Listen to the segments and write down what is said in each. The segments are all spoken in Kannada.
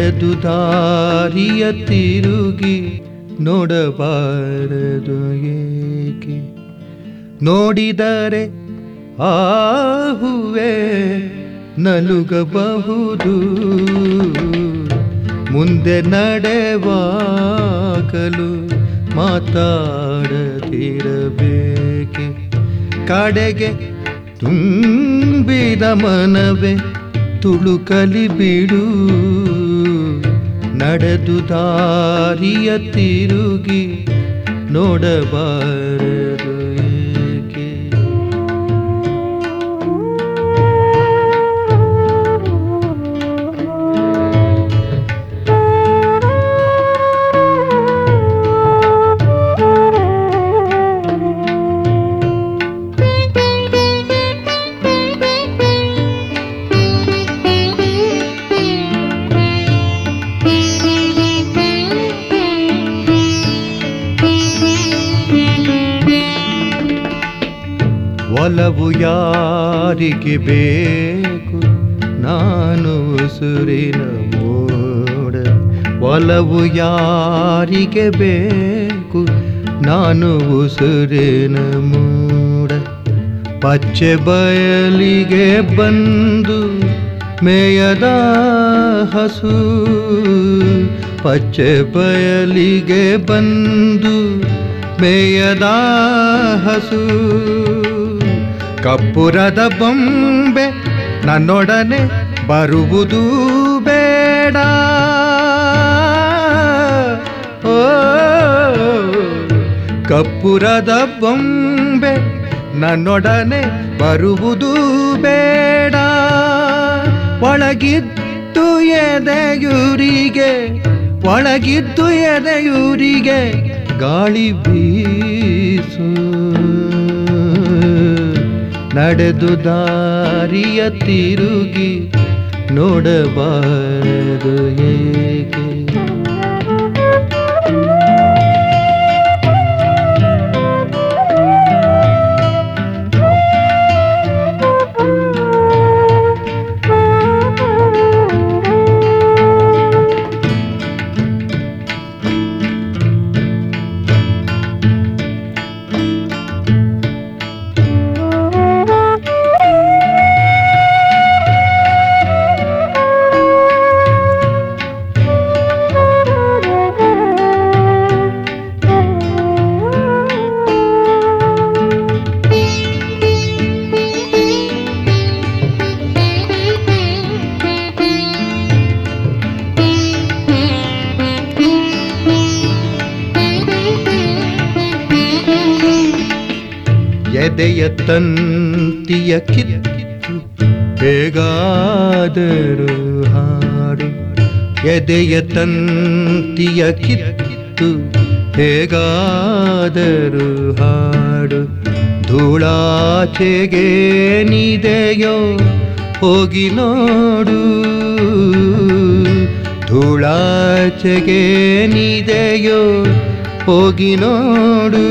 ನಡೆದು ದಾರಿಯ ತಿರುಗಿ ನೋಡಬಾರದು ಏಕೆ ನೋಡಿದರೆ ಆಹುವೆ ನಲುಗಬಹುದು ಮುಂದೆ ನಡೆವಾಗಲು ಮಾತಾಡದಿರಬೇಕೆ ಕಡೆಗೆ ತುಂಬಿದ ಮನವೇ ತುಳುಕಲಿ ಬಿಡು ನಡೆದು ದಾರಿಯ ತಿರುಗಿ ನೋಡಬಾರದು ಏಕೆ ಒಲವು ಯಾರಿಗೆ ಬೇಕು ನಾನು ಸುರಿನ ಮೋಡ ಒಲವು ಯಾರಿಗೆ ಬೇಕು ನಾನು ಉಸುರಿನ ಮೂಡ ಪಚ್ಚೆ ಬಯಲಿಗೆ ಬಂದು ಮೇಯದ ಹಸು ಪಚ್ಚೆ ಬಯಲಿಗೆ ಬಂದು ಮೇಯದ ಹಸು ಕಪ್ಪುರದ ಬೊಂಬೆ ನನ್ನೊಡನೆ ಬರುವುದು ಬೇಡ ಓ ಕಪ್ಪುರದ ಬೊಂಬೆ ನನ್ನೊಡನೆ ಬರುವುದು ಬೇಡ ಒಳಗಿದ್ದು ಎದೆಯೂರಿಗೆ ಒಳಗಿದ್ದು ಎದೆಯೂರಿಗೆ ಗಾಳಿ ಬೀಸು ನಡೆದು ದಾರಿಯ ತಿರುಗಿ ನೋಡಬಾರದು ಏಕೆ ಎದೆಯ ತಂತಿಯ ಕಿತ್ತು ಬೇಗಾದರೂ ಹಾಡು ಎದೆಯ ತಂತಿಯ ಕಿತ್ತು ಹೇಗಾದರೂ ಹಾಡು ಧೂಳಾಚೆಗೆ ನಿದೆಯೋ ಹೋಗಿ ನೋಡು ಧೂಳಾಚೆಗೆ ನಿದೆಯೋ ಹೋಗಿ ನೋಡು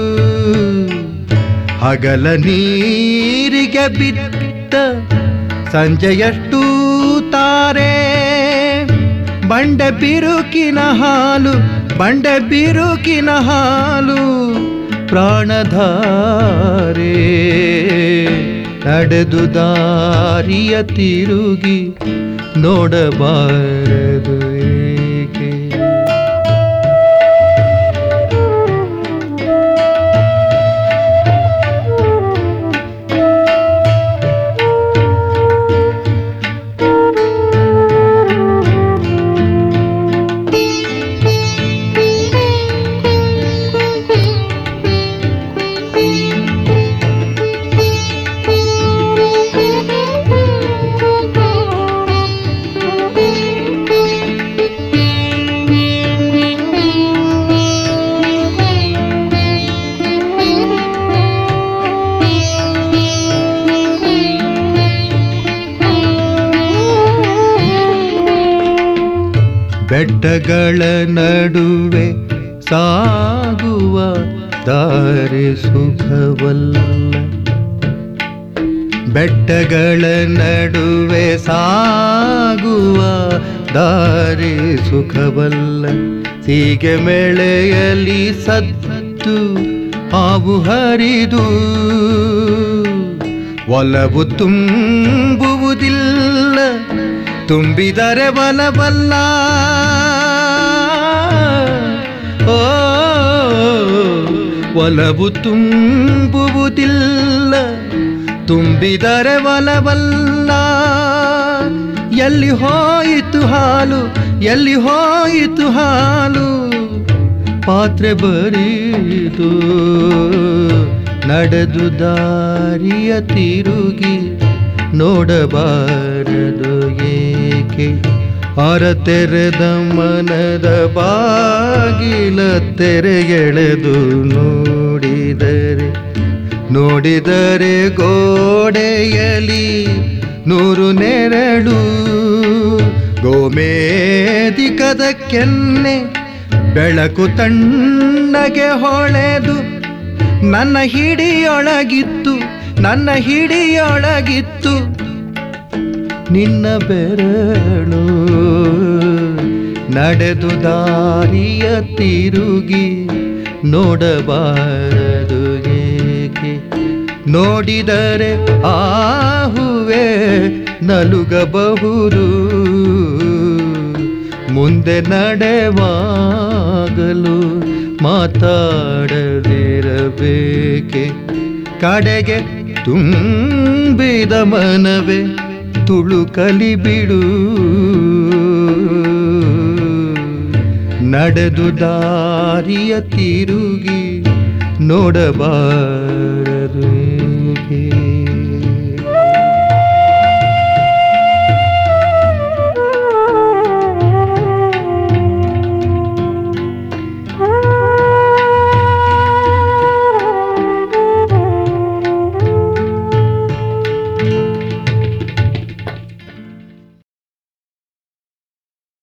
ಹಗಲ ನೀರಿಗೆ ಬಿದ್ದ ಸಂಜೆಯಷ್ಟು ತಾರೆ ಬಂಡೆ ಬಿರುಕಿನ ಹಾಲು ಬಂಡೆ ಬಿರುಕಿನ ಹಾಲು ಪ್ರಾಣಧಾರೆ ನಡೆದು ದಾರಿಯ ತಿರುಗಿ ನೋಡಬಾರದು ಏಕೆ ಬೆಟ್ಟಗಳ ನಡುವೆ ಸಾಗುವ ದಾರಿ ಸುಖವಲ್ಲ ಬೆಟ್ಟಗಳ ನಡುವೆ ಸಾಗುವ ದಾರಿ ಸುಖವಲ್ಲ ಹೀಗೆ ಮೇಳೆಯಲ್ಲಿ ಸದ್ದು ಹಾವು ಹರಿದು ಒಲವು ತುಂಬುವುದಿಲ್ಲ ತುಂಬಿದರೆ ಒಲವಲ್ಲ ಓ ಒಲವು ತುಂಬುವುದಿಲ್ಲ ತುಂಬಿದರೆ ಒಲವಲ್ಲ ಎಲ್ಲಿ ಹೋಯಿತು ಹಾಲು ಎಲ್ಲಿ ಹೋಯಿತು ಹಾಲು ಪಾತ್ರೆ ಬರೀದು ನಡೆದು ದಾರಿಯ ತಿರುಗಿ ನೋಡಬಾರದು ಏಕೆ ಹೊರ ತೆರೆದ ಮನದ ಬಾಗಿಲ ತೆರೆ ಎಳೆದು ನೋಡಿದರೆ ನೋಡಿದರೆ ಗೋಡೆಯಲಿ ನೂರು ನೆರಳು ಗೋಮೇದಿಕದ ಕೆನ್ನೆ ಬೆಳಕು ತಣ್ಣಗೆ ಹೊಳೆದು ನನ್ನ ಹಿಡಿಯೊಳಗಿತ್ತು ನನ್ನ ಹಿಡಿಯೊಳಗಿತ್ತು ನಿನ್ನ ಬೆರಳು ನಡೆದು ದಾರಿಯ ತಿರುಗಿ ನೋಡಬಾರದು ಏಕೆ ನೋಡಿದರೆ ಆಹುವೆ ನಲುಗಬಹುದು ಮುಂದೆ ನಡೆವಾಗಲು ಮಾತಾಡದಿರಬೇಕೆ ಕಡೆಗೆ ತುಂಬಿದ ಮನವೇ ತುಳುಕಲಿ ಬಿಡು ನಡೆದು ದಾರಿಯ ತಿರುಗಿ ನೋಡಬಾರದು